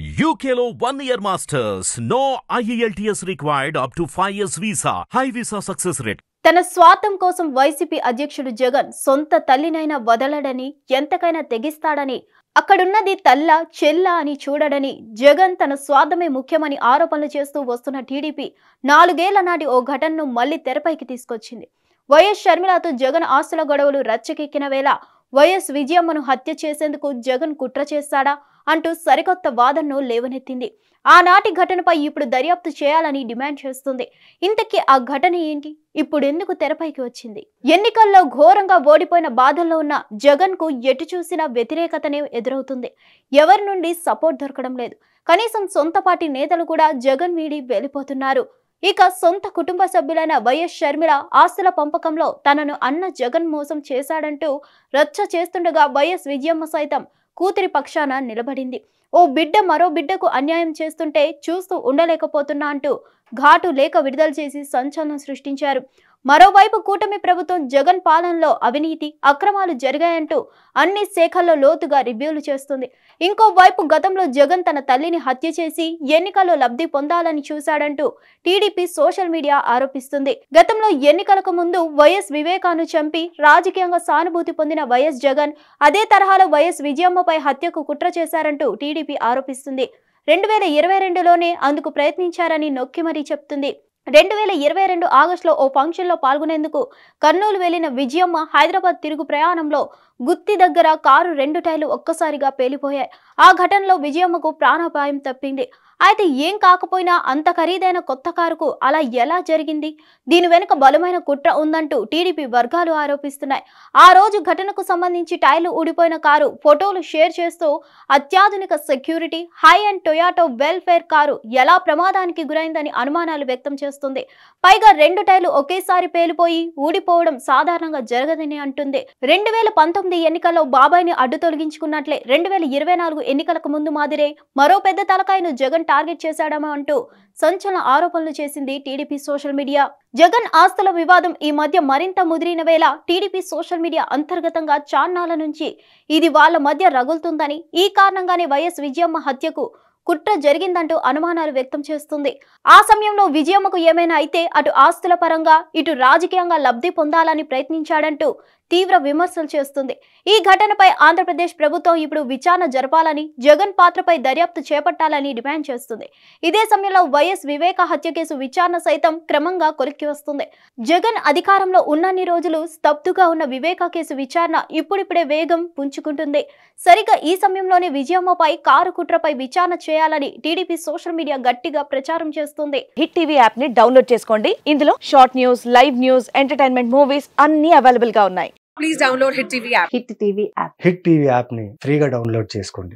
UKLO one year masters. No IELTS required up to 5 years visa. High visa success rate. తన స్వార్థం కోసం YCP అధ్యక్షుడు జగన్ సొంత తల్లినైనా వదలడని ఎంతకైనా తెగిస్తాడని అక్కడున్నది తల్ల చెల్ల అని చూడడని జగన్ తన స్వార్థమే ముఖ్యమని ఆరోపణలు చేస్తూ వస్తున్న టీడీపీ నాలుగేళ్ల నాటి ఓ ఘటనను మళ్లీ తెరపైకి తీసుకొచ్చింది వైఎస్ షర్మిలతో జగన్ ఆస్తుల గొడవలు రచ్చకెక్కిన వేళ వైఎస్ విజయమ్మను హత్య చేసేందుకు జగన్ కుట్ర చేశాడా అంటూ సరికొత్త వాదనను లేవనెత్తింది ఆనాటి ఘటనపై ఇప్పుడు దర్యాప్తు చేయాలని డిమాండ్ చేస్తుంది ఇంతకీ ఆ ఘటన ఏంటి ఇప్పుడు ఎందుకు తెరపైకి వచ్చింది ఎన్నికల్లో ఘోరంగా ఓడిపోయిన బాధల్లో ఉన్న జగన్ కు ఎటు చూసినా వ్యతిరేకతనే ఎదురవుతుంది ఎవరి నుండి సపోర్ట్ దొరకడం లేదు కనీసం సొంత పార్టీ నేతలు కూడా జగన్ వీడి వెళ్ళిపోతున్నారు ఇక సొంత కుటుంబ సభ్యులైన వైఎస్ షర్మిల ఆస్తుల పంపకంలో తనను అన్న జగన్ మోసం చేశాడంటూ రచ్చ చేస్తుండగా వైఎస్ విజయమ్మ సైతం కూతురి పక్షాన నిలబడింది ఓ బిడ్డ మరో బిడ్డకు అన్యాయం చేస్తుంటే చూస్తూ ఉండలేకపోతున్నా అంటూ ఘాటు లేఖ విడుదల చేసి సంచలనం సృష్టించారు మరోవైపు కూటమి ప్రభుత్వం జగన్ పాలనలో అవినీతి అక్రమాలు జరిగాయంటూ అన్ని శాఖల్లో లోతుగా రివ్యూలు చేస్తుంది ఇంకోవైపు గతంలో జగన్ తన తల్లిని హత్య చేసి ఎన్నికల్లో లబ్ధి పొందాలని చూశాడంటూ టీడీపీ సోషల్ మీడియా ఆరోపిస్తుంది గతంలో ఎన్నికలకు ముందు వైఎస్ వివేకాను చంపి రాజకీయంగా సానుభూతి పొందిన వైఎస్ జగన్ అదే తరహాలో వైఎస్ విజయమ్మపై హత్యకు కుట్ర చేశారంటూ టీడీపీ ఆరోపిస్తుంది రెండు వేల ఇరవై రెండులోనే అందుకు ప్రయత్నించారని నొక్కి మరీ చెప్తుంది రెండు వేల ఇరవై రెండు ఆగస్టులో ఓ ఫంక్షన్లో పాల్గొనేందుకు కర్నూలు వెళ్లిన విజయమ్మ హైదరాబాద్ తిరుగు ప్రయాణంలో గుత్తి దగ్గర కారు రెండు టైర్లు ఒక్కసారిగా పేలిపోయాయి ఆ ఘటనలో విజయమ్మకు ప్రాణాపాయం తప్పింది అయితే ఏం కాకపోయినా అంత ఖరీదైన కొత్త కారుకు అలా ఎలా జరిగింది దీని వెనుక బలమైన కుట్ర ఉందంటూ టీడీపీ వర్గాలు ఆరోపిస్తున్నాయి ఆ రోజు ఘటనకు సంబంధించి టైర్లు ఊడిపోయిన కారు ఫోటోలు షేర్ చేస్తూ అత్యాధునిక security high and Toyota Vellfire car ఎలా ప్రమాదానికి గురైందని అనుమానాలు వ్యక్తం చేస్తుంది పైగా రెండు టైర్లు ఒకేసారి పేలిపోయి ఊడిపోవడం సాధారణంగా జరగదని అంటుంది రెండు వేల పంతొమ్మిది ఎన్నికల్లో బాబాయ్ని అడ్డు తొలగించుకున్నట్లే రెండు వేల ఇరవై నాలుగు ఎన్నికలకు ముందు మాదిరే మరో పెద్ద తలకాయను జగన్ టార్గెట్ చేశాడమా అంటూ సంచలన ఆరోపణలు చేసింది టీడీపీ సోషల్ మీడియా జగన్ ఆస్తుల వివాదం ఈ మధ్య మరింత ముదిరిన వేళ టీడీపీ సోషల్ మీడియా అంతర్గతంగా చాన్నాల నుంచి ఇది వాళ్ళ మధ్య రగులుతుందని ఈ కారణంగానే వైఎస్ విజయమ్మ హత్యకు కుట్ర జరిగిందంటూ అనుమానాలు వ్యక్తం చేస్తుంది ఆ సమయంలో విజయమ్మకు ఏమైనా అయితే అటు ఆస్తుల పరంగా ఇటు రాజకీయంగా లబ్ధి పొందాలని ప్రయత్నించాడంటూ తీవ్ర విమర్శలు చేస్తుంది ఈ ఘటనపై ఆంధ్రప్రదేశ్ ప్రభుత్వం ఇప్పుడు విచారణ జరపాలని జగన్ పాత్రపై దర్యాప్తు చేపట్టాలని డిమాండ్ చేస్తుంది ఇదే సమయంలో వైఎస్ వివేక హత్య కేసు విచారణ సైతం క్రమంగా కొలిక్కి వస్తుంది జగన్ అధికారంలో ఉన్నన్ని రోజులు స్తబ్దుగా ఉన్న వివేక కేసు విచారణ ఇప్పుడిప్పుడే వేగం పుంజుకుంటుంది సరిగ్గా ఈ సమయంలోనే విజయమ్మపై కారు కుట్రపై విచారణ చేయాలని టీడీపీ సోషల్ మీడియా గట్టిగా ప్రచారం చేస్తుంది హిట్ టీవీ యాప్ ని డౌన్లోడ్ చేసుకోండి ఇందులో short news live news entertainment movies అన్ని అవైలబుల్ గా ఉన్నాయి please download Hit TV app. Hit TV app Hit TV యాప్ని ఫ్రీగా డౌన్లోడ్ చేసుకోండి